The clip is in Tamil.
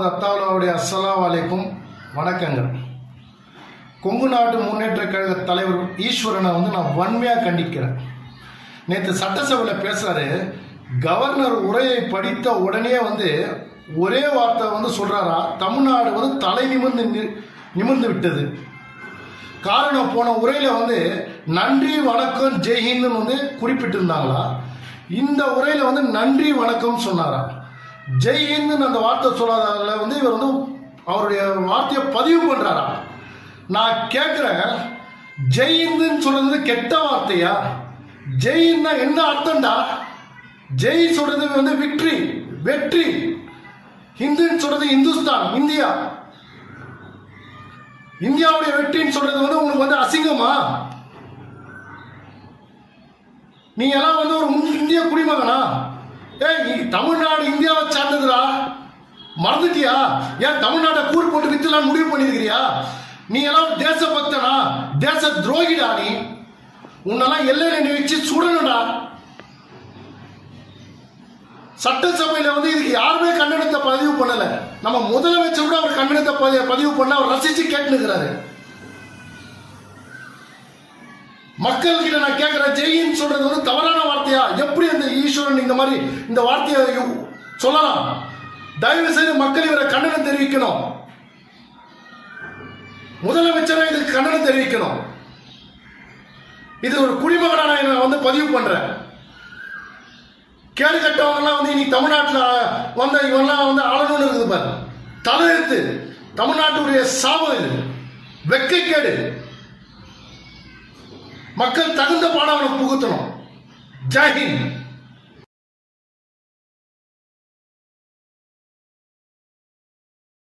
முகமது அத்தாவுல்லாவுடைய அஸ்ஸலாமு அலைக்கும் வணக்கங்கள் கொங்கு நாட்டு முன்னேற்ற கழக தலைவர் ஈஸ்வரனை வந்து நான் வன்மையாக கண்டிக்கிறேன் நேற்று சட்டசபையில் பேசுறாரு கவர்னர் உரையை படித்த உடனே வந்து ஒரே வார்த்தை வந்து சொல்றாரா தமிழ்நாடு வந்து தலை நிமிர்ந்து நி- நிமிர்ந்து விட்டது காரணம் போன உரையில வந்து நன்றி வணக்கம் ஜெய்ஹிந்த்னு வந்து குறிப்பிட்டிருந்தாங்களா இந்த உரையில வந்து நன்றி வணக்கம் சொன்னாரா ஜெய்ஹிந்த்னு அந்த வார்த்தை சொல்லாததுல வந்து இவர் வந்து அவருடைய வார்த்தையை பதிவு பண்றாரா நான் கேட்குறேன் ஜெய்ஹிந்துன்னு சொல்றது கெட்ட வார்த்தையா ஜெயின்னா என்ன அர்த்தம்டா ஜெய் சொல்றது வந்து விக்ட்ரி வெற்றி ஹிந்துன்னு சொல்றது இந்துஸ்தான் இந்தியா இந்தியாவுடைய வெற்றின்னு சொல்றது வந்து உங்களுக்கு வந்து அசிங்கமா நீ எல்லாம் வந்து ஒரு முன் இந்திய குடிமகனா ஏய் நீ தமிழ்நாடு இந்தியாவை சார்ந்ததுடா மறந்துட்டியா ஏன் தமிழ்நாட்டை கூறு போட்டு வித்துலாம் முடிவு பண்ணிருக்கிறியா நீ எல்லாம் தேசபக்தனா தேச துரோகிடா நீ உன்னெல்லாம் எல்லையில நீ வச்சு சுடணும்டா சட்டசபையில வந்து இதுக்கு யாருமே கண்டனத்தை பதிவு பண்ணல நம்ம முதலமைச்சர் கூட அவர் கண்டனத்தை பதி- பதிவு பண்ண அவர் ரசிச்சு கேட்டுக்கிறாரு மக்கள் கிட்ட நான் கேட்கிறேன் ஜெயின்னு சொல்றது வந்து தவறான வார்த்தையா எப்படி அந்த ஈஸ்வரன் இந்த மாதிரி இந்த வார்த்தையை யு- சொல்லலாம் தயவு செய்து மக்கள் இவரை கண்டனம் தெரிவிக்கணும் முதலமைச்சரை இதுக்கு கண்டனம் தெரிவிக்கணும் இது ஒரு குடிமகனா நான் வந்து பதிவு பண்றேன் கேடு கட்டவங்கலாம் வந்து இன்னைக்கு தமிழ்நாட்டில் வந்த இவன்லாம் வந்து ஆளணும்னு இருக்குது பாரு தலையெழுத்து தமிழ்நாட்டுடைய சாபம் இது வெக்கைக்கேடு மக்கள் தகுந்த பாடம் அவனுக்கு புகுத்தணும் ஜெய்ஹிந்த்